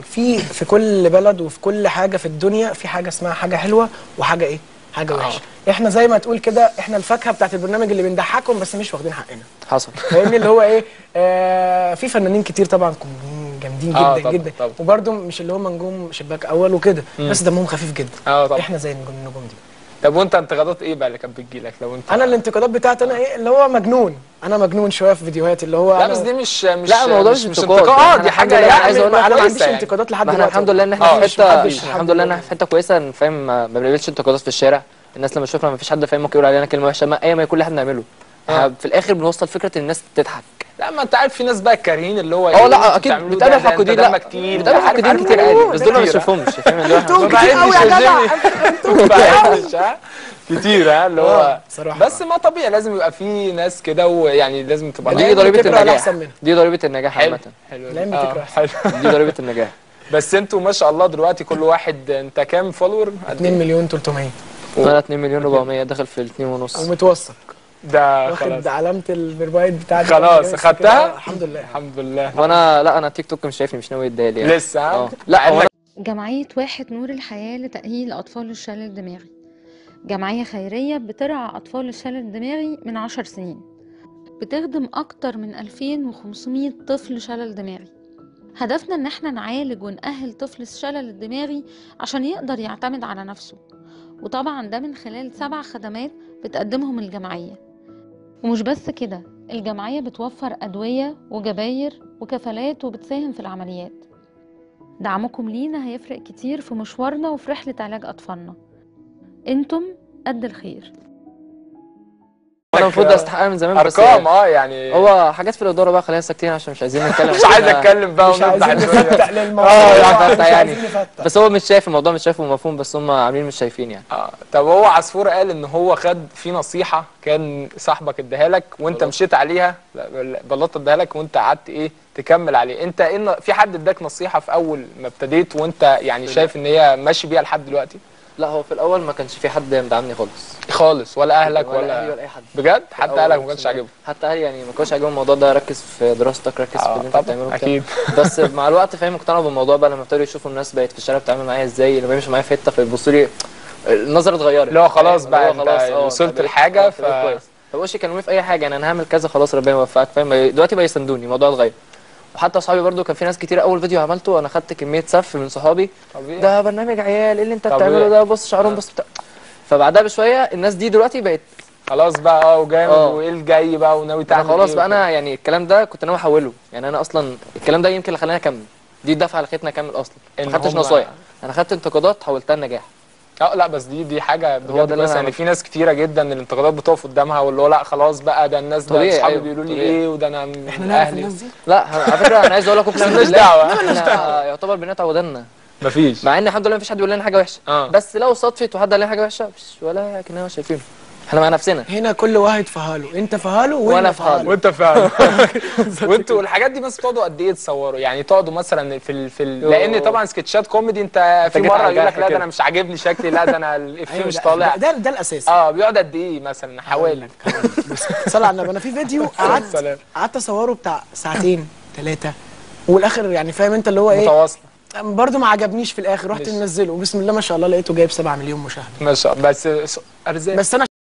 في في كل بلد وفي كل حاجه في الدنيا في حاجه اسمها حاجه حلوه وحاجه ايه حاجه وحشه احنا زي ما تقول كده احنا الفاكهه بتاعت البرنامج اللي بنضحكهم بس مش واخدين حقنا حصل فاهمني اللي هو ايه آه في فنانين كتير طبعا كوميديين جامدين آه، جدا طبعاً، جدا طبعاً. وبرده مش اللي هم نجوم شباك اول وكده بس دمهم خفيف جدا اه طبعا احنا زي النجوم النجوم دي طب وانت انتقادات ايه بقى اللي كانت بتجيلك لو انت انا الانتقادات بتاعتي انا ايه اللي هو مجنون انا مجنون شويه في فيديوهاتي اللي هو لا أنا بس دي مش مش لا، الموضوع مش مش انتقاد. انتقاد يعني اه أنا دي الحمد حاجه لله يعني عايز أقول لك انا ما كويسة عنديش يعني. انتقادات لحد ما احنا دلوقتي الحمد لله ان آه، احنا في مش حته محدش حد الحمد لله ان احنا في حته كويسه فاهم ما ما بنقابلش انتقادات في الشارع الناس لما تشوفنا ما فيش حد فاهم ممكن يقول علينا كلمه وحشه ما اي ما يكون اللي احنا بنعمله احنا آه. في الاخر بنوصل فكره ان الناس تضحك لا ما انت عارف في ناس بقى كارهين اللي هو اه اللي لا انتوا اكيد بتعملوه بتقابل ده- ده انت حقودين لا دمك تقيل بتقابل عارف- حقودين عارف كتير كتير عادي بس دول ما كتير. بنشوفهمش فاهم اللي هو انتوا ما كتير قوي يا بعدش جدع ما بعدش ها كتير ها اللي هو آه، بصراحة. بس ما طبيعي لازم يبقى في ناس كده ويعني لازم تبقى العيال دي ضريبه بتكره على النجاح أحسن منها. دي ضريبه النجاح حلو عامه حلو العلم آه، بتكره أحسن. حلو دي ضريبه النجاح بس انتوا ما شاء الله دلوقتي كل واحد انت كام فولور 2 مليون 300 انا 2 مليون 400 داخل في ال 2 ونص ومتوثق ده واخد خلاص علامه الفيربايت بتاعتي خلاص، خدتها؟ الحمد لله الحمد لله وانا لا انا تيك توك مش شايفني مش ناوي اديها لي يعني. لسه ها؟ اه لا هو انا جمعية واحد نور الحياة لتأهيل أطفال الشلل الدماغي جمعية خيرية بترعى أطفال الشلل الدماغي من عشر سنين بتخدم أكتر من 2500 طفل شلل دماغي هدفنا إن احنا نعالج ونأهل طفل الشلل الدماغي عشان يقدر يعتمد على نفسه وطبعا ده من خلال سبع خدمات بتقدمهم الجمعية ومش بس كده الجمعية بتوفر أدوية وجباير وكفالات وبتساهم في العمليات دعمكم لينا هيفرق كتير في مشوارنا وفي رحلة علاج أطفالنا انتم قد الخير انا المفروض استحقها من زمان بس ارقام اه يعني هو حاجات في الاداره بقى خلينا ساكتين عشان مش عايزين نتكلم مش عايز عشان- اتكلم بقى مش ونفتح عايزين الدنيا. نفتح اه للموضوع يعني مش فتح يعني. عايزين نفتح. بس هو مش شايف الموضوع مش شايفه مفهوم بس هم عاملين مش شايفين يعني اه طب هو عصفور قال ان هو خد في نصيحه كان صاحبك اداها لك وانت بلطة. مشيت عليها بلطه اداها لك وانت قعدت ايه تكمل عليه انت ايه الن- في حد اداك نصيحه في اول ما ابتديت وانت يعني شايف ان هي ماشي بيها لحد دلوقتي لا هو في الاول ما كانش في حد مدعمني خالص خالص ولا اهلك ولا ولا, اهلي ولا اي حد بجد في حتى الأول اهلك ما كانش أقسم بالله. عاجبهم حتى اهلي يعني ما كانش عاجبهم الموضوع ده ركز في دراستك ركز في اه اللي انت طبعا بتعمله وبتاع. اكيد بس مع الوقت فاهم اقتنعوا بالموضوع بقى لما ابتدوا يشوفوا الناس بقت في الشارع بتتعامل معايا ازاي لما بيمشوا معايا في حته فيبصوا لي النظره اتغيرت اللي هو خلاص فاهم؟ بقى اللي هو انت اه، وصلت بقيت- لحاجة اه، ف- بقيت كويس فبقوش يكلموني في اي حاجه يعني انا هعمل كذا خلاص ربنا يوفقك فاهم دلوقتي بقى يساندوني الموضوع اتغير وحتى اصحابي برضو كان في ناس كتير اول فيديو عملته انا خدت كميه سف من صحابي طبيعي ده برنامج عيال ايه اللي انت طبيعي. بتعمله ده بص شعرهم بص بتاع فبعدها بشويه الناس دي دلوقتي بقت خلاص بقى اه وجامد اه. وايه الجاي بقى وناوي انا تعمل خلاص ايه بقى وكده. انا يعني الكلام ده كنت ناوي احوله يعني انا اصلا الكلام ده يمكن اللي خلاني اكمل دي الدفعه اللي خلتني اكمل اصلا إن ما خدتش هم- نصايح انا خدت انتقادات حولتها لنجاح اه لا بس دي دي حاجه هو بجد ده اللي كويسه أنا يعني في ناس كتيره جدا الانتقادات بتقف قدامها واللي هو لا خلاص بقى ده الناس ده طبيعي، اصحابي أيوة، بيقولوا لي طبيعي. ايه وده انا من احنا نعرف اهلي الناس دي لا على فكره انا عايز اقول لكم اقسم مالناش بالله دعوة. احنا يعتبر بنقطع ودنا مفيش مع ان الحمد لله مفيش حد بيقول لنا حاجه وحشه اه. بس لو صدفت وحد قال لنا حاجه وحشه مش ولا كنا شايفينه احنا مع نفسنا هنا كل واحد في حاله انت في حاله وأنا في حالي. وانت فعلا وانتوا الحاجات دي بس بتقعدوا قد ايه تصوروا يعني تقعدوا مثلا في ال... في ال... يوه. لان طبعا سكتشات كوميدي انت في جيت مره على يقول لك جرح لا ده كده. انا مش عاجبني شكلي لا ده انا الافيه أيوة مش ده- طالع ده ده الاساس اه بيقعد قد ايه مثلا حوالي صلى على النبي انا في فيديو قعدت السلام. قعدت اصوره بتاع ساعتين ثلاثه والاخر يعني فاهم انت اللي هو ايه متواصله برضه ما عجبنيش في الاخر رحت مش- منزله وبسم الله ما شاء الله لقيته جايب 7 مليون مشاهده ما شاء الله بس س- ارزاق بس انا